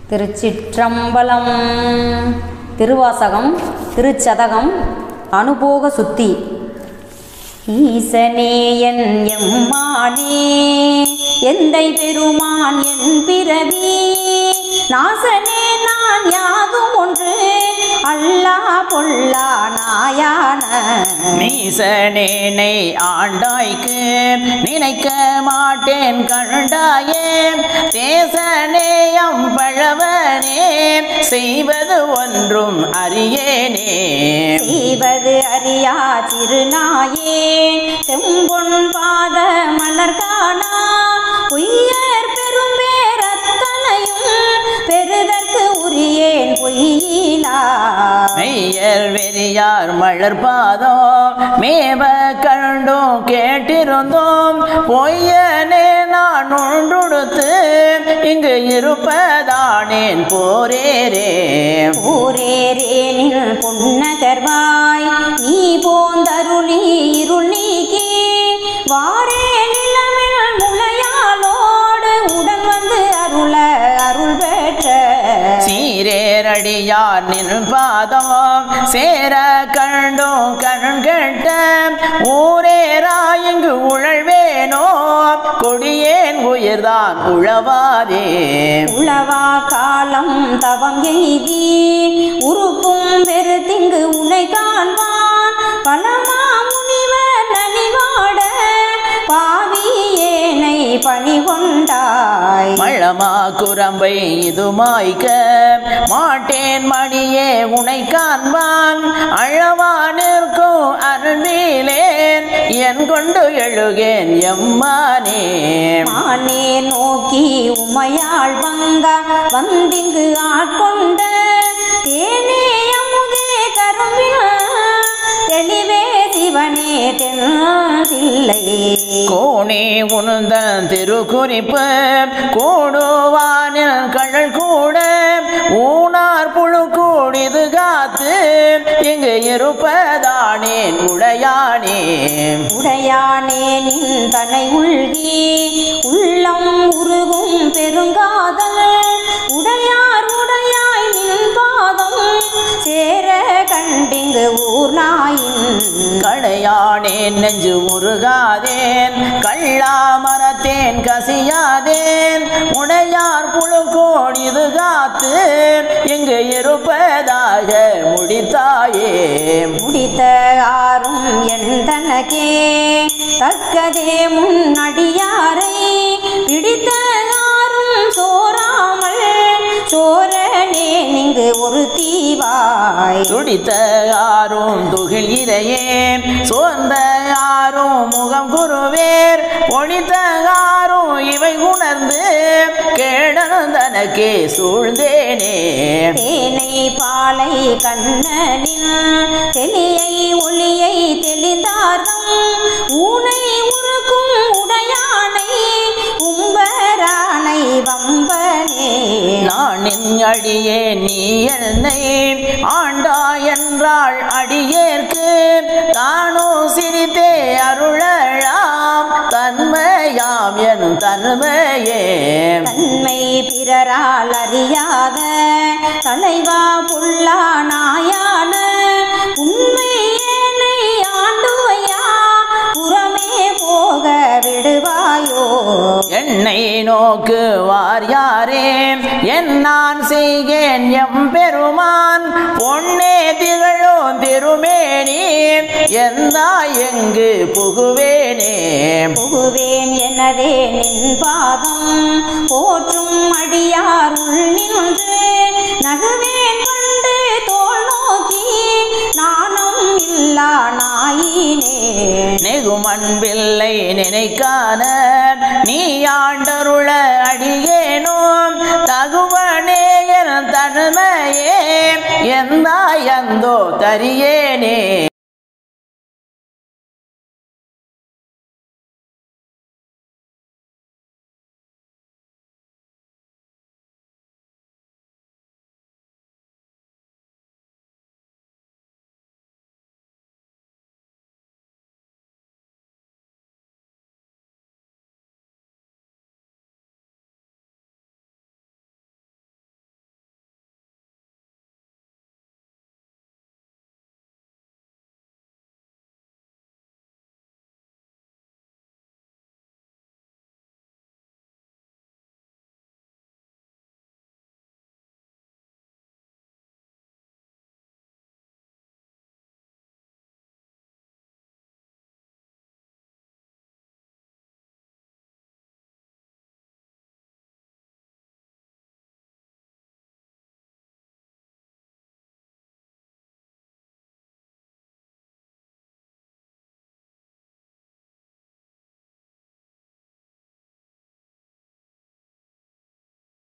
திருச்சிற்றம்பலம் திருவாசகம் திருச்சதகம் அனுபோக சுத்தி ஈசனே என் எம்மானே எந்தை பெருமான் என் பிறவி நாசனே நான் யாதும் ஒன்று அல்லா பொல்லா நாயான நீசனேனை ஆண்டாய்க்கு நினைக்க மாட்டேன் கண்டாயே தேசநேயம் பழவனே செய்வது ஒன்றும் அறியேனே செய்வது அறியா திருநாயே செம்பொன் பாத மலர் காணா பொய்யர் பெரும்பேரத்தனையும் பெறுதற்கு உரியேன் பொய்யிலா மெய்யர் வெறியார் மலர் பாதம் மேவ கண்டும் கேட்டிருந்தோம் பொய்யனே நான் ஒன்றுடுத்து இங்கு இருப்பதானேன் போரேரே ஊரேரேனில் பொன்னகர்வாய் நீ போந்தருளி இருள் நீக்கி வாரே நிலமில் முளையாலோடு உடன் வந்து அருள அருள் பெற்ற சீரேரடியார் நின் பாதம் சேர கண்டும் கண் கெட்ட ஊரேரா இங்கு உழல்வேனோ கொடியேன் உயிர்தான் உழவாதே உளவா காலம் தவம் எய்தி உருப்பும் பெருதிங்கு உனை காண்பான் பலமா முனிவர் நனிவாட பாவியேனை பணி கொண்டாய் மழமா குரம்பை இது மாய்க்க மாட்டேன் மணியே உனை காண்பான் அழவா நிற்கும் அருளிலேன் என் கொண்டு எழுகேன் எம்மானே மானே நோக்கி உமையாள் வங்க வந்திங்கு ஆட்கொண்ட தேனே அமுதே கரும்பின தெளிவே சிவனே தென்னில்லை கோணே உணர்ந்தன் திருக்குறிப்பு கூடுவானில் கழல் கூட ஊனார் புழு கூடிது காத்து இங்கு இருப்பதானேன் உடையானே உடையானே நின் தனை உள்கி உள்ளம் உருகும் பெருங்காதல் உடையார் உடையாய் நின் பாதம் சேர கண்டிங்கு ஊர் நாயின் கடையானேன் நெஞ்சு முருகாதேன் கள்ளா மரத்தேன் கசியாதேன் உடையார் புழு கோடிது காத்து இங்கு இருப்பதாக முடித்தாயே முடித்த ஆறும் என் தனக்கே தக்கதே முன்னடியாரை பிடித்த ஆறும் சோராமல் சோரனே நீங்கு ஒரு தீவாய் துடித்த ஆரும் துகில் இரையே சோர்ந்த ஆரும் முகம் குருவேர் பொடித்த ஆரும் இவை உணர்ந்து கேடந்தனக்கே சூழ்ந்தேனே தேனை பாலை கண்ணனின் தெளியை ஒளியை தெளிந்தார்தம் ஊனை உருக்கும் உடையானை கும்பரானை வம்பனே நான் நின் அடியே நீ என்னை ஆண்டா என்றாள் அடியேற்கு தானோ சிரித்தே அருளலாம் தன்மையாம் என் தன்மையே தன்மை பிறரால் அறியாத தலைவா புல்லா நாயான உண்மை ஏனை ஆண்டுவையா புறமே போக விடுவாயோ என்னை நோக்கு வார் யாரே என் நான் செய்கேன் எம் பெருமான் பொன்னே திகழோ திருமேனி எந்தா எங்கு புகுவேனே புகுவேன் எனதே நின் பாதம் போற்றும் அடியார் உள் நின்று நகுவேன் கண்டு தோல் நோக்கி நாணம் இல்லா நாயினே நெகுமண்பில்லை நினைக்கான நீ ஆண்டருள அடியேனோ தகுவனே என் தன்மையே எந்தா எந்தோ தரியேனே